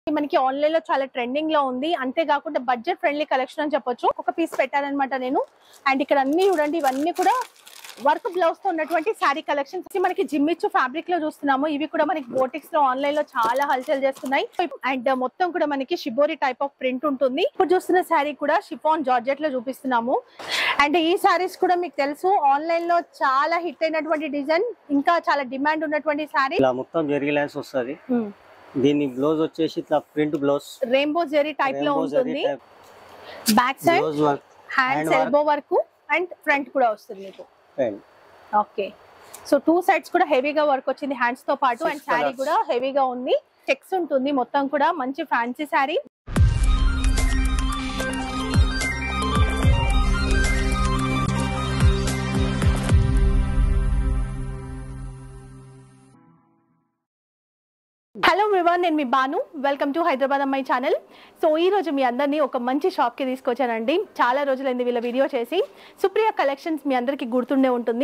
మనకి ఆన్లైన్ లో చాలా ట్రెండింగ్ లో ఉంది అంతేకాకుండా బడ్జెట్ ఫ్రెండ్లీ కలెక్షన్ అని చెప్పొచ్చు ఒక పీస్ పెట్టానన్నమాట నేను అండ్ ఇక్కడ అన్ని చూడండి ఇవన్నీ కూడా వర్క్ బ్లౌజ్ తో ఉన్నటువంటి శారీ కలెక్షన్స్ మనకి జిమ్మిచ్చు ఫ్యాబ్రిక్ లో చూస్తున్నాము ఇవి కూడా మనకి బోటిక్స్ లో ఆన్లైన్ లో చాలా హల్చల్ చేస్తున్నాయి అండ్ మొత్తం కూడా మనకి షిబోరి టైప్ ఆఫ్ ప్రింట్ ఉంటుంది ఇప్పుడు చూస్తున్న శారీ కూడా షిఫాన్ జార్జెట్ లో చూపిస్తున్నాము అండ్ ఈ శారీస్ కూడా మీకు తెలుసు ఆన్లైన్ లో చాలా హిట్ అయినటువంటి డిజైన్ ఇంకా చాలా డిమాండ్ ఉన్నటువంటి శారీ ఇలా మొత్తం జరిగి లైన్స్ వస్తుంది దీని బ్లౌజ్ వచ్చేసి ఇట్లా print blouse rainbow zari type లో ఉంటుంది back side blouse work hands work. Elbow వరకు అండ్ ఫ్రంట్ కూడా వస్తుంది మీకు pant okay so two sides కూడా హెవీగా వర్క్ వచ్చింది హ్యాండ్స్ తో పాటు Six అండ్ శారీ colours. కూడా హెవీగా ఉంది చెక్స్ ఉంటుంది మొత్తం కూడా మంచి ఫ్యాన్సీ శారీ హలో వివాన్ నేను మీ బాను వెల్కమ్ టు హైదరాబాద్ అమ్మాయి ఛానల్ సో ఈ రోజు మీ అందరినీ ఒక మంచి షాప్ కి తీసుకొచ్చానండి చాలా రోజులైంది వీళ్ళ వీడియో చేసి సుప్రియ కలెక్షన్స్ మీ అందరికీ గుర్తుండే ఉంటుంది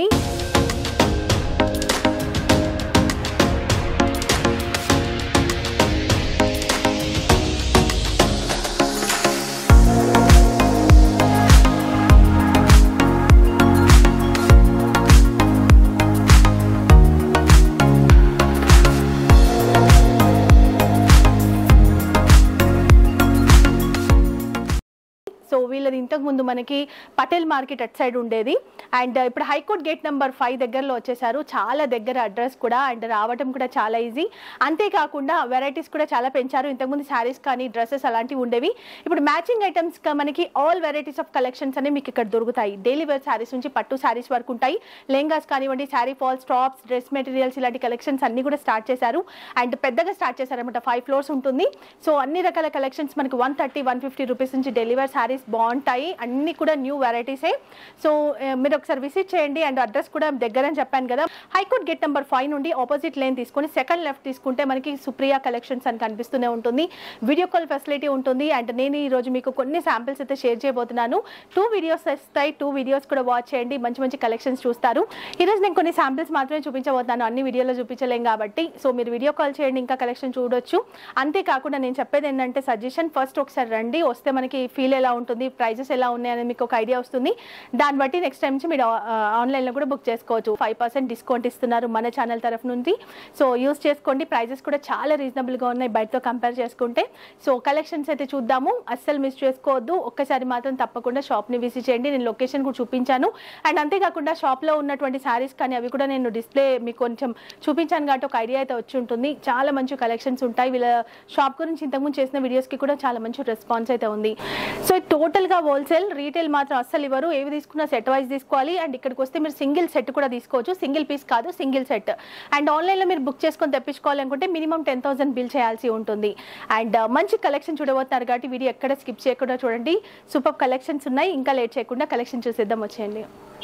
సో వీళ్ళది ఇంతకు ముందు మనకి పటేల్ మార్కెట్ అట్ సైడ్ ఉండేది అండ్ ఇప్పుడు హైకోర్ట్ గేట్ నెంబర్ ఫైవ్ దగ్గరలో వచ్చేసారు చాలా దగ్గర అడ్రస్ కూడా అండ్ రావటం కూడా చాలా ఈజీ అంతేకాకుండా వెరైటీస్ కూడా చాలా పెంచారు ఇంతకుముందు శారీస్ కానీ డ్రెస్సెస్ అలాంటివి ఉండేవి ఇప్పుడు మ్యాచింగ్ ఐటమ్స్ మనకి ఆల్ వెరైటీస్ ఆఫ్ కలెక్షన్స్ అనేవి మీకు ఇక్కడ దొరుకుతాయి డైలీ వేర్ శారీస్ నుంచి పట్టు శారీస్ వరకు ఉంటాయి లెహంగాస్ కానివ్వండి sari falls tops dress materials ఇలాంటి కలెక్షన్స్ అన్ని కూడా స్టార్ట్ చేశారు అండ్ పెద్దగా స్టార్ట్ చేశారనమాట ఫైవ్ ఫ్లోర్స్ ఉంటుంది సో అన్ని రకాల కలెక్షన్స్ మనకి one thirty one fifty rupees నుంచి డెలివర్ శారీస్ బాగుంటాయి అన్ని కూడా న్యూ వెరైటీసే సో ఆ, మీరు ఒకసారి విజిట్ చేయండి అండ్ అడ్రస్ కూడా దగ్గర అని చెప్పాను కదా హైకోర్ట్ గేట్ నెంబర్ ఫైవ్ నుండి ఆపోజిట్ లైన్ తీసుకొని సెకండ్ లెఫ్ట్ తీసుకుంటే మనకి సుప్రియా కలెక్షన్స్ అని కనిపిస్తూనే ఉంటుంది వీడియో కాల్ ఫెసిలిటీ ఉంటుంది అండ్ నేను ఈ రోజు మీకు కొన్ని శాంపిల్స్ అయితే షేర్ చేయబోతున్నాను టూ వీడియోస్ వస్తాయి టూ వీడియోస్ కూడా వాచ్ చేయండి మంచి మంచి కలెక్షన్స్ చూస్తారు ఈరోజు నేను కొన్ని శాంపిల్స్ మాత్రమే చూపించబోతున్నాను అన్ని వీడియోలో చూపించలేం కాబట్టి సో మీరు వీడియో కాల్ చేయండి ఇంకా కలెక్షన్ చూడొచ్చు అంతేకాకుండా నేను చెప్పేది ఏంటంటే సజెషన్ ఫస్ట్ ఒకసారి రండి వస్తే మనకి ఫీల్ ఎలా ఉంటుంది ప్రైజెస్ ఎలా ఉన్నాయి అనేది మీకు ఒక ఐడియా వస్తుంది దాన్ని బట్టి నెక్స్ట్ టైం నుంచి మీరు ఆన్లైన్లో కూడా బుక్ చేసుకోవచ్చు ఫైవ్ పర్సెంట్ డిస్కౌంట్ ఇస్తున్నారు మన ఛానల్ తరఫు నుండి సో యూస్ చేసుకోండి ప్రైజెస్ కూడా చాలా రీజనబుల్గా ఉన్నాయి బయటతో కంపేర్ చేసుకుంటే సో కలెక్షన్స్ అయితే చూద్దాము అస్సలు మిస్ చేసుకోవద్దు ఒక్కసారి మాత్రం తప్పకుండా షాప్ని విజిట్ చేయండి నేను లొకేషన్ కూడా చూపించాను అండ్ అంతేకాకుండా షాప్లో ఉన్నటువంటి శారీస్ కానీ అవి కూడా నేను డిస్ప్లే మీకు కొంచెం చూపించాను కాబట్టి ఒక ఐడియా అయితే వచ్చి ఉంటుంది చాలా మంచి కలెక్షన్స్ ఉంటాయి వీళ్ళ షాప్ గురించి ఇంతకుముందు చేసిన వీడియోస్కి కూడా చాలా మంచి రెస్పాన్స్ అయితే ఉంది సో టోటల్గా హోల్సేల్ రీటైల్ మాత్రం అస్సలు ఇవ్వరు ఏవి తీసుకున్నా సెట్ వైజ్ తీసుకోవాలి అండ్ ఇక్కడికి వస్తే మీరు సింగిల్ సెట్ కూడా తీసుకోవచ్చు సింగిల్ పీస్ కాదు సింగిల్ సెట్ అండ్ ఆన్లైన్లో మీరు బుక్ చేసుకొని తెప్పించుకోవాలనుకుంటే మినిమం టెన్ థౌసండ్ బిల్ చేయాల్సి ఉంటుంది అండ్ మంచి కలెక్షన్ చూడబోతున్నారు కాబట్టి వీడియో ఎక్కడ స్కిప్ చేయకుండా చూడండి సూపర్ కలెక్షన్స్ ఉన్నాయి ఇంకా లేట్ చేయకుండా కలెక్షన్ చూసేద్దాం వచ్చేయండి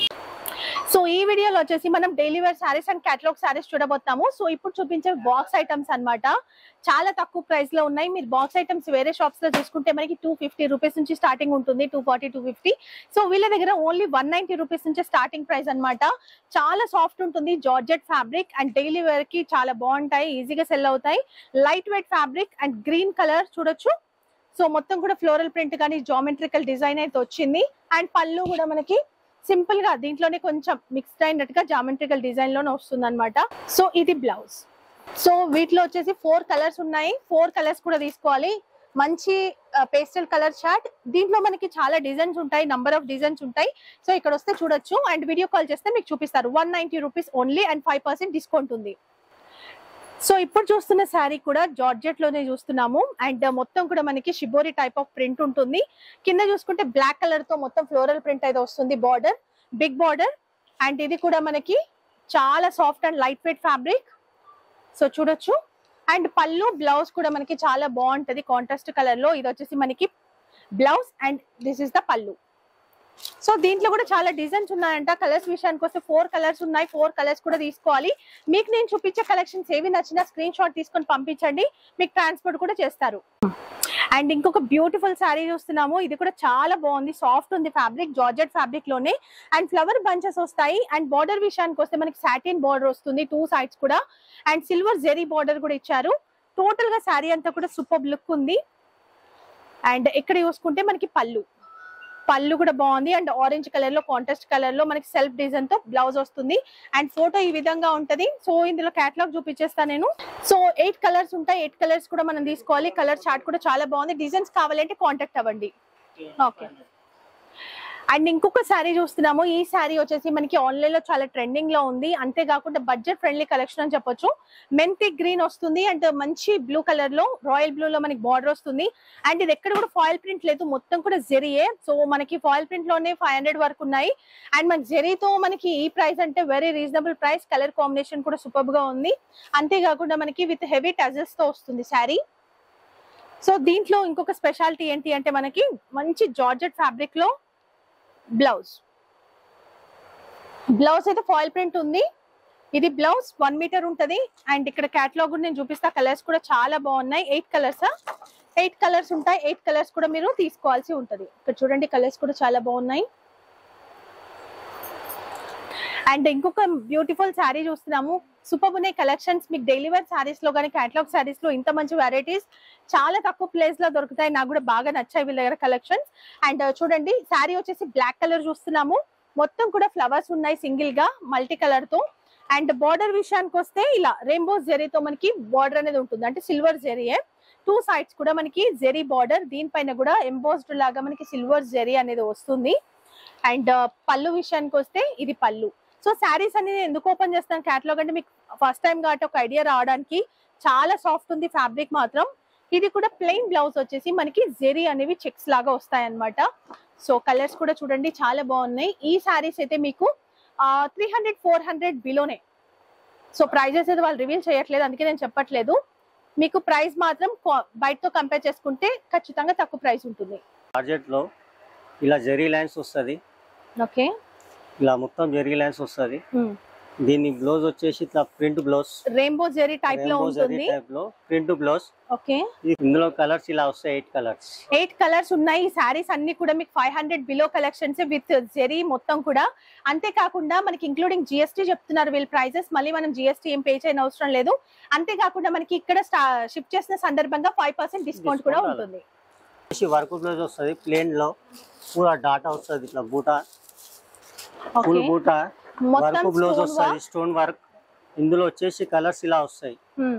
సో ఈ వీడియోలో వచ్చేసి మనం daily wear saris and catalogue saris చూడబోతున్నాము సో ఇప్పుడు చూపించే బాక్స్ ఐటమ్స్ అన్నమాట చాలా తక్కువ ప్రైస్ లో ఉన్నాయి మీరు బాక్స్ ఐటమ్స్ వేరే షాప్స్ లో చూసుకుంటే మనకి టూ ఫిఫ్టీ రూపీస్ నుంచి స్టార్టింగ్ ఉంటుంది టూ ఫార్టీ టూ ఫిఫ్టీ సో వీళ్ళ దగ్గర ఓన్లీ వన్ నైన్టీ రూపీస్ నుంచి స్టార్టింగ్ ప్రైస్ అన్నమాట చాలా సాఫ్ట్ ఉంటుంది georgette fabric and daily wear కి చాలా బాగుంటాయి ఈజీగా సెల్ అవుతాయి light weight fabric and green colour చూడొచ్చు సో మొత్తం కూడా ఫ్లోరల్ ప్రింట్ కానీ జామెట్రికల్ డిజైన్ అయితే వచ్చింది అండ్ పళ్ళు కూడా మనకి సింపుల్ గా దీంట్లోనే కొంచెం మిక్స్డ్ అయినట్టుగా జామెట్రికల్ డిజైన్ లోనే వస్తుంది అనమాట సో ఇది బ్లౌజ్ సో వీటిలో వచ్చేసి ఫోర్ కలర్స్ ఉన్నాయి ఫోర్ కలర్స్ కూడా తీసుకోవాలి మంచి పేస్టల్ కలర్ చార్ట్ దీంట్లో మనకి చాలా డిజైన్స్ ఉంటాయి నంబర్ ఆఫ్ డిజైన్స్ ఉంటాయి సో ఇక్కడ వస్తే చూడొచ్చు అండ్ వీడియో కాల్ చేస్తే మీకు చూపిస్తారు one ninety rupees only and five percent discount ఉంది సో ఇప్పుడు చూస్తున్న శారీ కూడా జార్జెట్ లోనే చూస్తున్నాము అండ్ మొత్తం కూడా మనకి షిబోరి టైప్ ఆఫ్ ప్రింట్ ఉంటుంది కింద చూసుకుంటే బ్లాక్ కలర్ తో మొత్తం ఫ్లోరల్ ప్రింట్ అయితే వస్తుంది బార్డర్ బిగ్ బార్డర్ అండ్ ఇది కూడా మనకి చాలా soft and light weight fabric so చూడొచ్చు అండ్ పళ్ళు బ్లౌజ్ కూడా మనకి చాలా బాగుంటది కాంట్రాస్ట్ కలర్ లో ఇది వచ్చేసి మనకి blouse and this is the pallu so దీంట్లో కూడా చాలా డిజైన్స్ ఉన్నాయంట కలర్స్ విషయానికి వస్తే ఫోర్ కలర్స్ ఉన్నాయి ఫోర్ కలర్స్ కూడా తీసుకోవాలి మీకు నేను చూపించే కలెక్షన్స్ ఏవి నచ్చినా స్క్రీన్ షాట్ తీసుకొని పంపించండి మీకు ట్రాన్స్పోర్ట్ కూడా చేస్తారు అండ్ ఇంకొక బ్యూటిఫుల్ శారీ చూస్తున్నాము ఇది కూడా చాలా బాగుంది సాఫ్ట్ ఉంది ఫ్యాబ్రిక్ జార్జెట్ ఫ్యాబ్రిక్ లోనే అండ్ ఫ్లవర్ బంచెస్ వస్తాయి అండ్ బార్డర్ విషయానికి వస్తే మనకి సాటిన్ బార్డర్ వస్తుంది టూ సైడ్స్ కూడా అండ్ సిల్వర్ జెరీ బార్డర్ కూడా ఇచ్చారు టోటల్ గా శారీ అంతా కూడా సూపర్ లుక్ ఉంది అండ్ ఇక్కడ చూసుకుంటే మనకి పళ్ళు పళ్ళు కూడా బాగుంది అండ్ ఆరెంజ్ కలర్ లో కాంట్రాస్ట్ కలర్ లో మనకి సెల్ఫ్ డిజైన్ తో బ్లౌజ్ వస్తుంది అండ్ ఫోటో ఈ విధంగా ఉంటది సో ఇందులో కేటలాగ్ చూపించేస్తా నేను సో ఎయిట్ కలర్స్ ఉంటాయి ఎయిట్ కలర్స్ కూడా మనం తీసుకోవాలి కలర్ చార్ట్ కూడా చాలా బాగుంది డిజైన్స్ కావాలంటే కాంటాక్ట్ అవ్వండి ఓకే అండ్ ఇంకొక శారీ చూస్తున్నాము ఈ శారీ వచ్చేసి మనకి ఆన్లైన్ లో చాలా ట్రెండింగ్ లో ఉంది అంతేకాకుండా బడ్జెట్ ఫ్రెండ్లీ కలెక్షన్ అని చెప్పొచ్చు మెంతి గ్రీన్ వస్తుంది అండ్ మంచి బ్లూ కలర్ లో రాయల్ బ్లూ లో మనకి బార్డర్ వస్తుంది అండ్ ఇది ఎక్కడ కూడా ఫాయిల్ ప్రింట్ లేదు మొత్తం కూడా జెరీయే సో మనకి ఫాయిల్ ప్రింట్ లోనే ఫైవ్ హండ్రెడ్ వరకు ఉన్నాయి అండ్ మన జెరీతో మనకి ఈ ప్రైస్ అంటే very reasonable price colour combination కూడా సూపర్ గా ఉంది అంతేకాకుండా మనకి విత్ హెవీ టజల్స్ తో వస్తుంది శారీ సో దీంట్లో ఇంకొక స్పెషాలిటీ ఏంటి అంటే మనకి మంచి జార్జెట్ ఫ్యాబ్రిక్ లో బ్లౌజ్ బ్లౌజ్ అయితే ఫాయిల్ ప్రింట్ ఉంది ఇది బ్లౌజ్ వన్ మీటర్ ఉంటది అండ్ ఇక్కడ క్యాటలాగ్ కూడా నేను చూపిస్తా కలర్స్ కూడా చాలా బాగున్నాయి ఎయిట్ కలర్స్ ఎయిట్ కలర్స్ ఉంటాయి ఎయిట్ కలర్స్ కూడా మీరు తీసుకోవాల్సి ఉంటది ఇక్కడ చూడండి కలర్స్ కూడా చాలా బాగున్నాయి అండ్ ఇంకొక బ్యూటిఫుల్ శారీ చూస్తున్నాము సూపర్ ఉన్నాయి కలెక్షన్స్ మీకు డైలీ వేర్ శారీస్ లో కానీ క్యాటలాగ్ శారీస్ లో ఇంత మంచి వెరైటీస్ చాలా తక్కువ ప్లేస్ లో దొరుకుతాయి నాకు కూడా బాగా నచ్చాయి వీళ్ళ దగ్గర కలెక్షన్స్ అండ్ చూడండి శారీ వచ్చేసి బ్లాక్ కలర్ చూస్తున్నాము మొత్తం కూడా ఫ్లవర్స్ ఉన్నాయి సింగిల్ గా మల్టీ కలర్ తో అండ్ బార్డర్ విషయానికి వస్తే ఇలా రెయిన్బో జెరీతో మనకి బార్డర్ అనేది ఉంటుంది అంటే సిల్వర్ జెరీయే టూ సైడ్స్ కూడా మనకి జెరీ బార్డర్ దీనిపైన కూడా ఎంబోస్డ్ లాగా మనకి సిల్వర్ జెరీ అనేది వస్తుంది అండ్ పళ్ళు విషయానికి వస్తే ఇది పళ్ళు సో శారీస్ అనేది ఎందుకు ఓపెన్ చేస్తాను క్యాటలాగ్ అంటే మీకు ఫస్ట్ టైం కాబట్టి ఒక ఐడియా రావడానికి చాలా సాఫ్ట్ ఉంది ఫ్యాబ్రిక్ మాత్రం ఇది కూడా ప్లెయిన్ బ్లౌజ్ వచ్చేసి మనకి జెరీ అనేవి చెక్స్ లాగా వస్తాయి అనమాట సో కలర్స్ కూడా చూడండి చాలా బాగున్నాయి ఈ శారీస్ అయితే మీకు త్రీ హండ్రెడ్ ఫోర్ హండ్రెడ్ బిలోనే సో ప్రైజెస్ అయితే వాళ్ళు రివీల్ చేయట్లేదు అందుకే నేను చెప్పట్లేదు మీకు ప్రైస్ మాత్రం క్వా- బయటతో కంపేర్ చేసుకుంటే ఖచ్చితంగా తక్కువ ప్రైస్ ఉంటుంది బడ్జెట్ లో ఇలా జెరీ లైన్స్ వస్తుంది ఓకే ఇలా మొత్తం జెరీ లైన్స్ వస్తుంది దీని బ్లౌజ్ వచ్చేసి ఇట్లా print blouse rainbow zari type లో ఉంటుంది టైప్ లో ప్రింట్ బ్లౌజ్ ఓకే ఇందులో కలర్స్ ఇలా వస్తాయి ఎయిట్ కలర్స్ ఎయిట్ కలర్స్ ఉన్నాయి ఈ శారీస్ అన్ని కూడా మీకు five hundred below collections with zari మొత్తం కూడా అంతేకాకుండా మనకి ఇంక్లూడింగ్ జిఎస్టీ చెప్తున్నారు వీళ్ళ ప్రైజెస్ మళ్ళీ మనం జిఎస్టీ ఏం పే చేయని అవసరం లేదు అంతేకాకుండా మనకి ఇక్కడ షిఫ్ట్ చేసిన సందర్భంగా ఫైవ్ పర్సెంట్ డిస్కౌంట్ కూడా Discount ఉంటుంది వర్క్ బ్లౌజ్ వస్తుంది ప్లేన్ లో పూరా డాటా వస్తుంది ఇట్లా బూటా ఓకే ఫుల్ బూటా మొత్తం వర్క్ బ్లౌజ్ stone వస్తుంది స్టోన్ వర్క్ ఇందులో వచ్చేసి కలర్స్ ఇలా వస్తాయి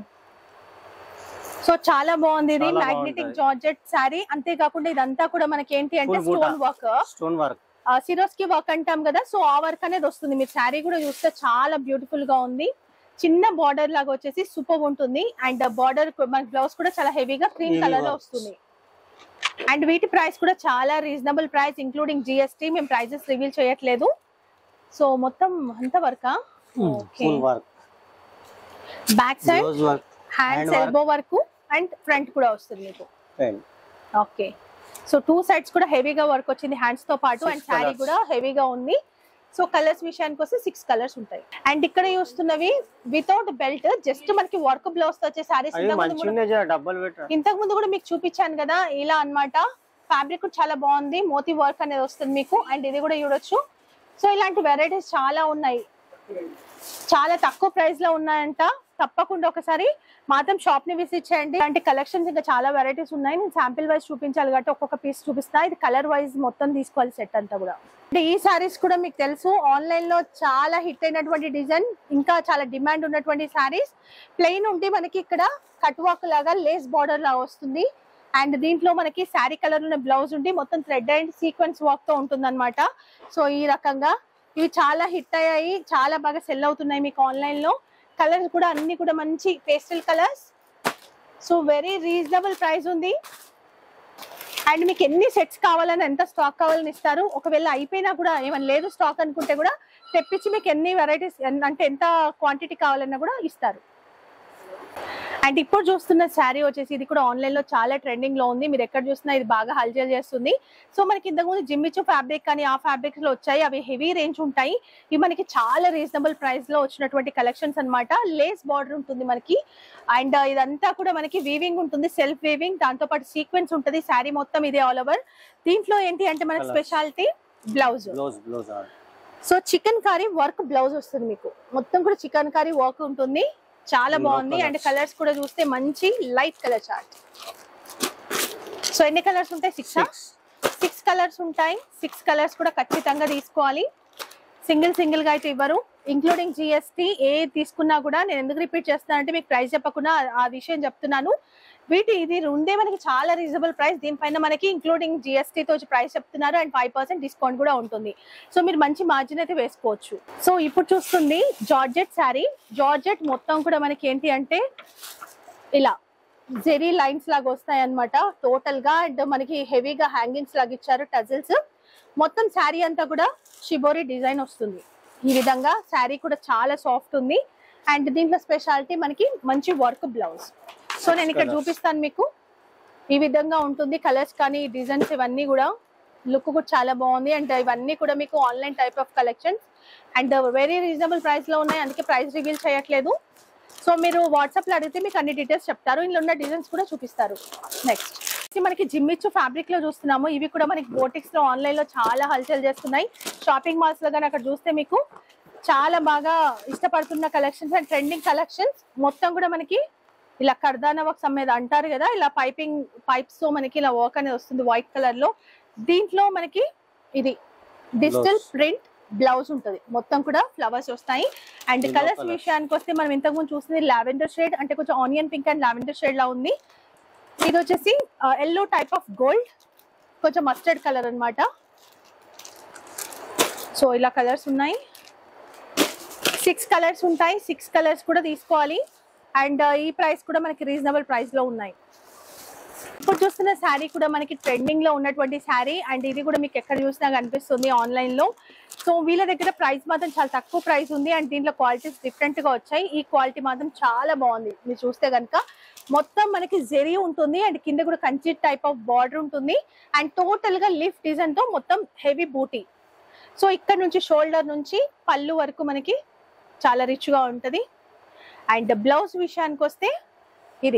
సో చాలా బాగుంది ఇది చాలా మ్యాగ్నెటిక్ బాగుంటది. జార్జెట్ శారీ అంతేకాకుండా ఇదంతా కూడా మనకి ఏంటి అంటే Full buta. Stone work stone work సిరోస్ కి వర్క్ అంటాం కదా సో ఆ వర్క్ అనేది వస్తుంది మీరు శారీ కూడా చూస్తే చాలా బ్యూటిఫుల్ గా ఉంది చిన్న బార్డర్ లాగా వచ్చేసి సూపర్ ఉంటుంది అండ్ బార్డర్ మన బ్లౌజ్ కూడా చాలా హెవీగా క్రీమ్ Heavy కలర్ లో works. వస్తుంది అండ్ వీటి ప్రైస్ కూడా చాలా రీజనబుల్ ప్రైస్ ఇంక్లూడింగ్ జిఎస్టీ మేము ప్రైజెస్ రివీల్ చేయట్లేదు సో మొత్తం అంత work okay full work back side blouse work hands work. Elbow work and front కూడా వస్తుంది మీకు pen okay so two sides కూడా హెవీగా వర్క్ వచ్చింది హ్యాండ్స్ తో పాటు Six అండ్ శారీ colours. కూడా హెవీగా ఉంది సో కలర్స్ విషయానికి వస్తే సిక్స్ కలర్స్ ఉంటాయి అండ్ ఇక్కడ చూస్తున్నవి వితౌట్ బెల్ట్ జస్ట్ మనకి వర్క్ బ్లౌజ్ తో వచ్చే శారీస్ అవి మంచిగా డబ్బులు పెట్ట ఇంతకు ముందు కూడా మీకు చూపించాను కదా ఇలా అన్నమాట ఫ్యాబ్రిక్ కూడా చాలా బాగుంది మోతీ వర్క్ అనేది వస్తుంది మీకు అండ్ ఇది కూడా చూడొచ్చు సో ఇలాంటి వెరైటీస్ చాలా ఉన్నాయి చాలా తక్కువ ప్రైస్ లో ఉన్నాయంట తప్పకుండా ఒకసారి మాత్రం షాప్ ని విజిట్ చేయండి ఇలాంటి కలెక్షన్స్ ఇంకా చాలా వెరైటీస్ ఉన్నాయి నేను శాంపిల్ వైజ్ చూపించాలి కాబట్టి ఒక్కొక్క పీస్ చూపిస్తా ఇది కలర్ వైజ్ మొత్తం తీసుకోవాలి సెట్ అంతా కూడా అంటే ఈ సారీస్ కూడా మీకు తెలుసు ఆన్లైన్ లో చాలా హిట్ అయినటువంటి డిజైన్ ఇంకా చాలా డిమాండ్ ఉన్నటువంటి సారీస్ ప్లెయిన్ ఉండి మనకి ఇక్కడ కట్ వాక్ లాగా లేస్ బార్డర్ లాగా వస్తుంది అండ్ దీంట్లో మనకి శారీ కలర్ ఉన్న బ్లౌజ్ ఉండి మొత్తం థ్రెడ్ అండ్ సీక్వెన్స్ వర్క్ తో ఉంటుంది సో ఈ రకంగా ఇవి చాలా హిట్ అయ్యాయి చాలా బాగా సెల్ అవుతున్నాయి మీకు ఆన్లైన్ లో కలర్స్ కూడా అన్ని కూడా మంచి pastel colours so very reasonable price ఉంది అండ్ మీకు ఎన్ని సెట్స్ కావాలని ఎంత స్టాక్ కావాలని ఇస్తారు ఒకవేళ అయిపోయినా కూడా ఏమైనా లేదు స్టాక్ అనుకుంటే కూడా తెప్పించి మీకు ఎన్ని వెరైటీస్ అంటే ఎంత క్వాంటిటీ కావాలన్నా కూడా ఇస్తారు అండ్ ఇప్పుడు చూస్తున్న శారీ వచ్చేసి ఇది కూడా ఆన్లైన్ లో చాలా ట్రెండింగ్ లో ఉంది మీరు ఎక్కడ చూసినా ఇది బాగా హల్చల్ చేస్తుంది సో మనకి ఇంతకుముందు జిమ్మిచ్చు ఫ్యాబ్రిక్ కానీ ఆ ఫ్యాబ్రిక్స్ లో వచ్చాయి అవి హెవీ రేంజ్ ఉంటాయి ఇవి మనకి చాలా రీజనబుల్ ప్రైస్ లో వచ్చినటువంటి కలెక్షన్స్ అన్నమాట లేస్ బార్డర్ ఉంటుంది మనకి అండ్ ఇదంతా కూడా మనకి వీవింగ్ ఉంటుంది సెల్ఫ్ వీవింగ్ దాంతో పాటు సీక్వెన్స్ ఉంటుంది శారీ మొత్తం ఇదే ఆల్ ఓవర్ దీంట్లో ఏంటి అంటే మనకి Colours. Speciality blouse blouse blouse so chikankari work blouse వస్తుంది మీకు మొత్తం కూడా చికెన్ కర్రీ వర్క్ ఉంటుంది చాలా ఇందులో బాగుంది అండ్ colours. కలర్స్ కూడా చూస్తే మంచి లైట్ కలర్ చార్ట్ సో ఎన్ని కలర్స్ ఉంటాయి సిక్స్ సిక్స్ సిక్స్ కలర్స్ ఉంటాయి సిక్స్ కలర్స్ కూడా ఖచ్చితంగా తీసుకోవాలి సింగిల్ సింగిల్ గా అయితే ఇవ్వరు ఇంక్లూడింగ్ జిఎస్టీ ఏ తీసుకున్నా కూడా నేను ఎందుకు రిపీట్ చేస్తున్నానంటే మీకు ప్రైస్ చెప్పకుండా ఆ- ఆ విషయం చెప్తున్నాను వీటి ఇది ఉండే మనకి చాలా రీజనబుల్ ప్రైస్ దీనిపైన మనకి ఇంక్లూడింగ్ జిఎస్టీ తో ప్రైస్ చెప్తున్నారు అండ్ ఫైవ్ పర్సెంట్ డిస్కౌంట్ కూడా ఉంటుంది సో మీరు మంచి మార్జిన్ అయితే వేసుకోవచ్చు సో ఇప్పుడు చూస్తుంది జార్జెట్ శారీ జార్జెట్ మొత్తం కూడా మనకి ఏంటి అంటే ఇలా జెరీ లైన్స్ లాగా వస్తాయి అనమాట టోటల్ గా అండ్ మనకి హెవీగా హ్యాంగింగ్స్ లాగా ఇచ్చారు టజిల్స్ మొత్తం శారీ అంతా కూడా షిబోరి డిజైన్ వస్తుంది ఈ విధంగా శారీ కూడా చాలా సాఫ్ట్ ఉంది అండ్ దీంట్లో స్పెషాలిటీ మనకి మంచి వర్క్ బ్లౌజ్ సో నేను ఇక్కడ Colours. చూపిస్తాను మీకు ఈ విధంగా ఉంటుంది కలర్స్ కానీ డిజైన్స్ ఇవన్నీ కూడా లుక్ కూడా చాలా బాగుంది అండ్ ఇవన్నీ కూడా మీకు online type of collections and very reasonable price లో ఉన్నాయి అందుకే ప్రైస్ రివీల్ చేయట్లేదు సో మీరు వాట్సాప్ లో అడిగితే మీకు అన్ని డీటెయిల్స్ చెప్తారు ఇందులో ఉన్న డిజైన్స్ కూడా చూపిస్తారు నెక్స్ట్ మనకి జిమ్మిచ్చు ఫ్యాబ్రిక్ లో చూస్తున్నాము ఇవి కూడా మనకి బోటిక్స్ లో ఆన్లైన్ లో చాలా హల్చల్ చేస్తున్నాయి షాపింగ్ మాల్స్ లో కానీ అక్కడ చూస్తే మీకు చాలా బాగా ఇష్టపడుతున్న కలెక్షన్స్ అండ్ ట్రెండింగ్ కలెక్షన్స్ మొత్తం కూడా మనకి ఇలా కర్దానా వర్క్స్ అమ్మేది అంటారు కదా ఇలా పైపింగ్ పైప్స్ తో మనకి ఇలా వర్క్ అనేది వస్తుంది వైట్ కలర్ లో దీంట్లో మనకి ఇది డిజిటల్ Blouse. ప్రింట్ బ్లౌజ్ ఉంటుంది మొత్తం కూడా ఫ్లవర్స్ వస్తాయి అండ్ Yellow కలర్స్ colours. విషయానికి వస్తే మనం ఇంతకు ముందు చూసింది లావెండర్ షేడ్ అంటే కొంచెం onion pink and lavender shade లా ఉంది ఇది వచ్చేసి ఎల్లో టైప్ ఆఫ్ గోల్డ్ కొంచెం మస్టర్డ్ కలర్ అన్నమాట సో ఇలా కలర్స్ ఉన్నాయి సిక్స్ కలర్స్ ఉంటాయి సిక్స్ కలర్స్ కూడా తీసుకోవాలి అండ్ ఈ ప్రైస్ కూడా మనకి రీజనబుల్ ప్రైస్ లో ఉన్నాయి ఇప్పుడు చూస్తున్న శారీ కూడా మనకి ట్రెండింగ్ లో ఉన్నటువంటి శారీ అండ్ ఇది కూడా మీకు ఎక్కడ చూసినా కనిపిస్తుంది ఆన్లైన్ లో సో వీళ్ళ దగ్గర ప్రైస్ మాత్రం చాలా తక్కువ ప్రైస్ ఉంది అండ్ దీంట్లో క్వాలిటీస్ డిఫరెంట్ గా వచ్చాయి ఈ క్వాలిటీ మాత్రం చాలా బాగుంది మీరు చూస్తే కనుక మొత్తం మనకి జెరీ ఉంటుంది అండ్ కింద కూడా కంచి టైప్ ఆఫ్ బార్డర్ ఉంటుంది అండ్ టోటల్ గా లిఫ్ డిజైన్ తో మొత్తం హెవీ బూటీ సో ఇక్కడ నుంచి షోల్డర్ నుంచి పళ్ళు వరకు మనకి చాలా రిచ్ గా ఉంటది అండ్ బ్లౌజ్ విషయానికి వస్తే ఇది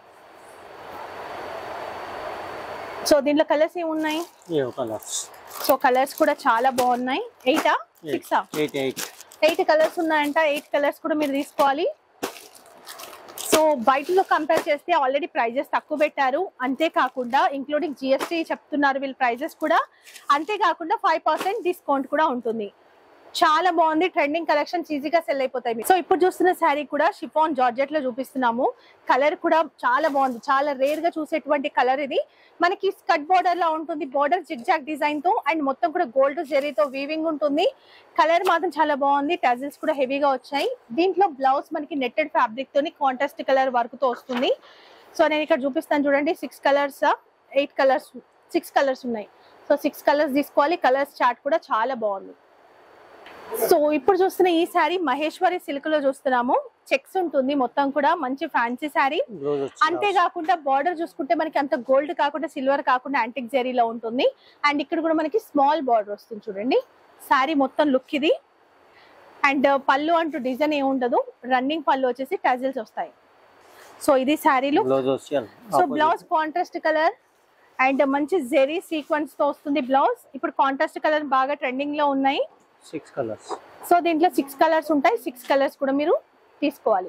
సో దీంట్లో కలర్స్ ఏమున్నాయి ఏ కలర్స్ సో కలర్స్ కూడా చాలా బాగున్నాయి ఎయిటా సిక్సా ఎయిట్ ఎయిట్ ఎయిట్ కలర్స్ ఉన్నాయంట ఎయిట్ కలర్స్ కూడా మీరు తీసుకోవాలి సో బయటలో కంపేర్ చేస్తే ఆల్రెడీ ప్రైజెస్ తక్కువ పెట్టారు అంతేకాకుండా ఇంక్లూడింగ్ జిఎస్టీ చెప్తున్నారు వీళ్ళ ప్రైజెస్ కూడా అంతేకాకుండా ఫైవ్ పర్సెంట్ డిస్కౌంట్ కూడా ఉంటుంది చాలా బాగుంది ట్రెండింగ్ కలెక్షన్స్ ఈజీగా సెల్ అయిపోతాయి మీకు. సో ఇప్పుడు చూస్తున్న శారీ కూడా షిఫాన్ జార్జెట్ లో చూపిస్తున్నాము కలర్ కూడా చాలా బాగుంది చాలా రేర్ గా చూసేటువంటి కలర్ ఇది మనకి స్కట్ బోర్డర్ లా ఉంటుంది బోర్డర్ జిగ్జాగ్ డిజైన్ తో అండ్ మొత్తం కూడా గోల్డ్ జెరీతో వీవింగ్ ఉంటుంది కలర్ మాత్రం చాలా బాగుంది టజిల్స్ కూడా హెవీగా వచ్చాయి దీంట్లో బ్లౌజ్ మనకి నెట్టెడ్ ఫ్యాబ్రిక్ తోని కాంట్రాస్ట్ కలర్ వర్క్ తో వస్తుంది సో నేను ఇక్కడ చూపిస్తాను చూడండి six colours eight colours six colours ఉన్నాయి సో సిక్స్ కలర్స్ తీసుకోవాలి కలర్స్ చార్ట్ కూడా చాలా బాగుంది సో ఇప్పుడు చూస్తున్న ఈ శారీ మహేశ్వరి సిల్క్ లో చూస్తున్నాము చెక్స్ ఉంటుంది మొత్తం కూడా మంచి ఫ్యాన్సీ శారీ బ్లౌజ్ వచ్చి అంతేకాకుండా బార్డర్ చూసుకుంటే మనకి అంత గోల్డ్ కాకుండా సిల్వర్ కాకుండా యాంటిక్ జెరీలో ఉంటుంది అండ్ ఇక్కడ కూడా మనకి స్మాల్ బార్డర్ వస్తుంది చూడండి శారీ మొత్తం లుక్ ఇది అండ్ పళ్ళు అంటూ డిజైన్ ఏమి ఉండదు రన్నింగ్ పళ్ళు వచ్చేసి టజిల్స్ వస్తాయి సో ఇది శారీలు బ్లౌజ్ వచ్చి so blouse contrast colour and మంచి జెరీ సీక్వెన్స్ తో వస్తుంది బ్లౌజ్ ఇప్పుడు కాంట్రాస్ట్ కలర్ బాగా ట్రెండింగ్ లో ఉన్నాయి సిక్స్ కలర్స్ సో దీంట్లో సిక్స్ కలర్స్ ఉంటాయి సిక్స్ కలర్స్ కూడా మీరు తీసుకోవాలి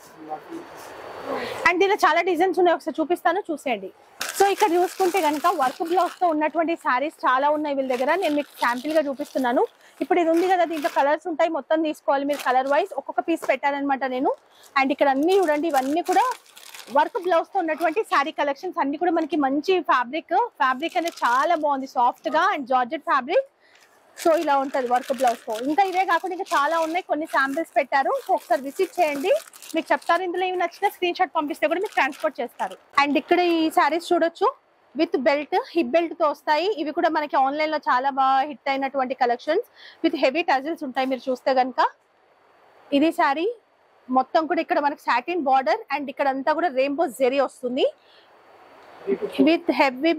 అండ్ దీనిలో చాలా డిజైన్స్ ఉన్నాయి ఒకసారి చూపిస్తాను చూసేయండి సో ఇక్కడ చూసుకుంటే కనుక వర్క్ బ్లౌజ్ తో ఉన్నటువంటి శారీస్ చాలా ఉన్నాయి వీళ్ళ దగ్గర నేను మీకు శాంపిల్ గా చూపిస్తున్నాను ఇప్పుడు ఇది ఉంది కదా దీంట్లో కలర్స్ ఉంటాయి మొత్తం తీసుకోవాలి మీరు కలర్ వైజ్ ఒక్కొక్క పీస్ పెట్టారనమాట నేను అండ్ ఇక్కడ అన్ని చూడండి ఇవన్నీ కూడా వర్క్ బ్లౌజ్ తో ఉన్నటువంటి శారీ కలెక్షన్స్ అన్ని కూడా మనకి మంచి ఫ్యాబ్రిక్ ఫ్యాబ్రిక్ అనేది చాలా బాగుంది సాఫ్ట్ గా అండ్ జార్జెట్ ఫ్యాబ్రిక్ సో ఇలా ఉంటది వర్క్ బ్లౌజ్ తో ఇంకా ఇవే కాకుండా ఇంకా చాలా ఉన్నాయి కొన్ని శాంపిల్స్ పెట్టారు సో ఒకసారి విజిట్ చేయండి మీకు చెప్తారు ఇందులో ఏమి నచ్చినా స్క్రీన్ షాట్ పంపిస్తే కూడా మీకు ట్రాన్స్పోర్ట్ చేస్తారు అండ్ ఇక్కడ ఈ శారీస్ చూడొచ్చు విత్ బెల్ట్ హిప్ బెల్ట్ తో వస్తాయి ఇవి కూడా మనకి ఆన్లైన్ లో చాలా బాగా హిట్ అయినటువంటి కలెక్షన్స్ విత్ హెవీ టజిల్స్ ఉంటాయి మీరు చూస్తే గనుక ఇది శారీ మొత్తం కూడా ఇక్కడ మనకి సాటిన్ బార్డర్ అండ్ ఇక్కడ అంతా కూడా రెయిన్బో జెరీ వస్తుంది with heavy belt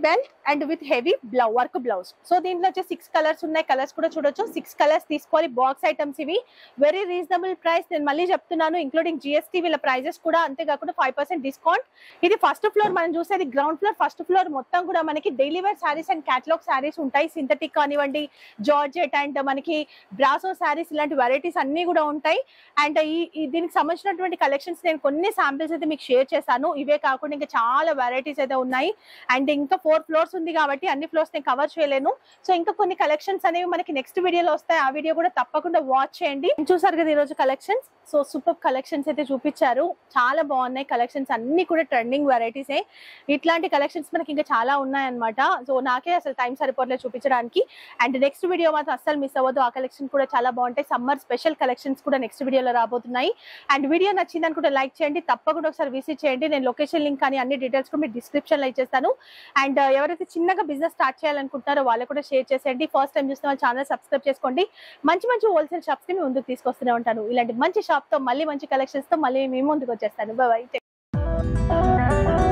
and with heavy blouse work blouse so దీంట్లో వచ్చి సిక్స్ కలర్స్ ఉన్నాయి కలర్స్ కూడా చూడొచ్చు సిక్స్ కలర్స్ తీసుకోవాలి బాక్స్ ఐటమ్స్ ఇవి వెరీ రీజనబుల్ ప్రైస్ నేను మళ్ళీ చెప్తున్నాను ఇంక్లూడింగ్ జిఎస్టీ వీళ్ళ ప్రైజెస్ కూడా అంతేకాకుండా ఫైవ్ పర్సెంట్ డిస్కౌంట్ ఇది ఫస్ట్ ఫ్లోర్ మనం చూసేది గ్రౌండ్ ఫ్లోర్ ఫస్ట్ ఫ్లోర్ మొత్తం కూడా మనకి daily wear saris and catalogue saris ఉంటాయి సింథటిక్ కానివ్వండి జార్జెట్ అండ్ మనకి బ్రాసో శారీస్ ఇలాంటి వెరైటీస్ అన్ని కూడా ఉంటాయి అండ్ ఈ ఈ దీనికి సంబంధించినటువంటి కలెక్షన్స్ నేను కొన్ని శాంపిల్స్ అయితే మీకు షేర్ చేశాను ఇవే కాకుండా ఇంకా చాలా వెరైటీస్ అయితే ఉన్నాయి అండ్ ఇంకా ఫోర్ ఫ్లోర్స్ ఉంది కాబట్టి అన్ని ఫ్లోర్స్ నేను కవర్ చేయలేను సో ఇంకా కొన్ని కలెక్షన్స్ అనేవి మనకి నెక్స్ట్ వీడియోలో వస్తాయి ఆ వీడియో కూడా తప్పకుండా వాచ్ చేయండి చూసారు కదా ఈరోజు కలెక్షన్స్ సో సూపర్ కలెక్షన్స్ అయితే చూపించారు చాలా బాగున్నాయి కలెక్షన్స్ అన్ని కూడా ట్రెండింగ్ వెరైటీసే ఇట్లాంటి కలెక్షన్స్ మనకి ఇంకా చాలా ఉన్నాయన్నమాట సో నాకే అసలు టైం సరిపోవట్లేదు చూపించడానికి అండ్ నెక్స్ట్ వీడియో మాత్రం అస్సలు మిస్ అవ్వదు ఆ కలెక్షన్ కూడా చాలా బాగుంటాయి సమ్మర్ స్పెషల్ కలెక్షన్స్ కూడా నెక్స్ట్ వీడియోలో రాబోతున్నాయి అండ్ వీడియో నచ్చింది అనుకుంటే లైక్ చేయండి తప్పకుండా ఒకసారి విజిట్ చేయండి నేను లొకేషన్ లింక్ కానీ అన్ని డీటెయిల్స్ కూడా మీరు డిస్క్రిప్షన్ లో ఇచ్చేస్తాను అండ్ ఎవరైతే చిన్నగా బిజినెస్ స్టార్ట్ చేయాలనుకుంటారో వాళ్ళకు కూడా షేర్ చేసేయండి ఫస్ట్ టైం చూసిన వాళ్ళ ఛానల్ సబ్స్క్రైబ్ చేసుకోండి మంచి మంచి హోల్సేల్ షాప్స్ ని మీ ముందుకు తీసుకొస్తూనే ఉంటాను ఇలాంటి మంచి షాప్ తో మళ్ళీ మంచి కలెక్షన్స్ తో మళ్ళీ మీ ముందుకు వచ్చేస్తాను బాయ్